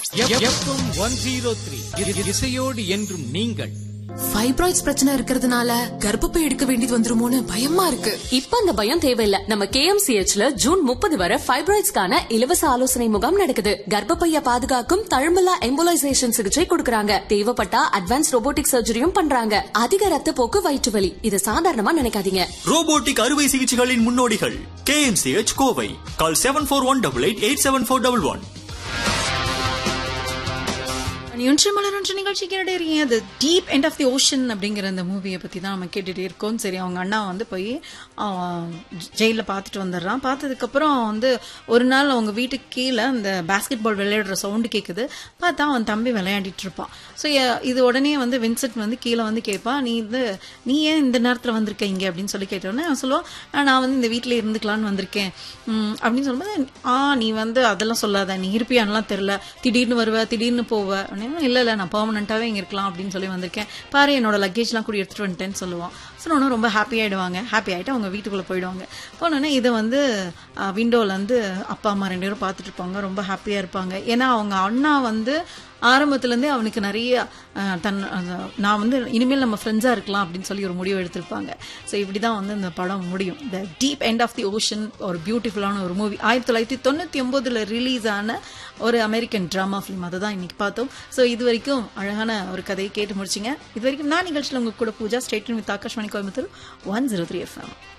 FM one zero three இசையோடு என்றும் நீங்கள் ஃபைப்ராய்ட்ஸ் பிரச்சனை இருக்கிறதுனால கர்ப்பப்பை எடுக்க வேண்டியது வந்துருமோன்னு பயமா இருக்கு இப்ப அந்த பயம் தேவையில்ல நம்ம கேஎம்சிஹெச்ல ஜூன் முப்பது வரை ஃபைப்ராய்ட்ஸ்க்கான இலவச ஆலோசனை முகாம் நடக்குது கர்ப்பப்பைய பாதுகாக்கும் தழும்பலா எம்போலைசேஷன் சிகிச்சை கொடுக்கறாங்க தேவைப்பட்டா அட்வான்ஸ் ரோபோட்டிக் சர்ஜரியும் பண்றாங்க அதிக ரத்த போக்கு வயிற்று வலி இது சாதாரணமா நினைக்காதீங்க ரோபோட்டிக் அறுவை சிகிச்சைகளின் முன்னோடிகள் KMCH Kovai call seven four one double eight eight seven four double one ஒன்று மலர் ஒன்று நிகழ்ச்சி கேட்டுட்டே இருக்கீங்க அது deep end of the ocean அப்படிங்கிற அந்த மூவியை பற்றி தான் நம்ம கேட்டுட்டே இருக்கோம் சரி அவங்க அண்ணா வந்து போய் ஜெயிலில் பார்த்துட்டு வந்துடுறான் பார்த்ததுக்கப்புறம் வந்து ஒரு நாள் அவங்க வீட்டுக்கு கீழே அந்த பாஸ்கெட் பால் விளையாடுற சவுண்டு கேட்குது பார்த்தா அவன் தம்பி விளையாடிட்டு இருப்பான் ஸோ இது உடனே வந்து வின்சென்ட் வந்து கீழே வந்து கேட்பான் நீ வந்து நீ ஏன் இந்த நேரத்தில் வந்திருக்க இங்கே அப்படின்னு சொல்லி கேட்டோன்னே அவன் சொல்லுவான் "ஆ, நான் வந்து இந்த வீட்டில் இருந்துக்கலான்னு வந்திருக்கேன் ம், அப்படின்னு சொல்லும்போது ஆ நீ வந்து அதெல்லாம் சொல்லாத நீ இருப்பியான்லாம் தெரில திடீர்னு வருவ திடீர்னு போவ அப்படின்னா இல்லை இல்லை நான் பெர்மனண்ட்டாகவே இங்கே இருக்கலாம் அப்படின்னு சொல்லி வந்திருக்கேன் பாரு என்னோட லக்கேஜ்லாம் கூட எடுத்துட்டு வந்துட்டேன்னு சொல்லுவான் சொன்னோன்னே ரொம்ப ஹாப்பி ஆயிடுவாங்க ஹாப்பி ஆகிட்டு அவங்க வீட்டுக்குள்ளே போயிடுவாங்க போனோன்னே இதை வந்து விண்டோவில் வந்து அப்பா அம்மா ரெண்டு பேரும் பார்த்துட்டு இருப்பாங்க ரொம்ப ஹாப்பியாக இருப்பாங்க ஏன்னா அவங்க அண்ணா வந்து ஆரம்பத்துலேருந்தே அவனுக்கு நிறைய அஹ், தன் அந்த- நான் வந்து இனிமேல் நம்ம ஃப்ரெண்ட்ஸாக இருக்கலாம் அப்படின்னு சொல்லி ஒரு முடிவு எடுத்திருப்பாங்க ஸோ இப்படி தான் வந்து இந்த படம் முடியும் the deep end of the ocean ஒரு பியூட்டிஃபுல்லான ஒரு மூவி ஆயிரத்தி தொள்ளாயிரத்தி தொண்ணூற்றி ஒம்போதில் ரிலீஸ் ஆன ஒரு அமெரிக்கன் ட்ராமா ஃபிலிம் அதை தான் இன்னைக்கு பார்த்தோம் ஸோ இது வரைக்கும் அழகான ஒரு கதையை கேட்டு முடிச்சிங்க இது வரைக்கும் நான் நிகழ்ச்சியில் உங்க கூட Pooja stayed with Akashvani Coimbatore one zero three FM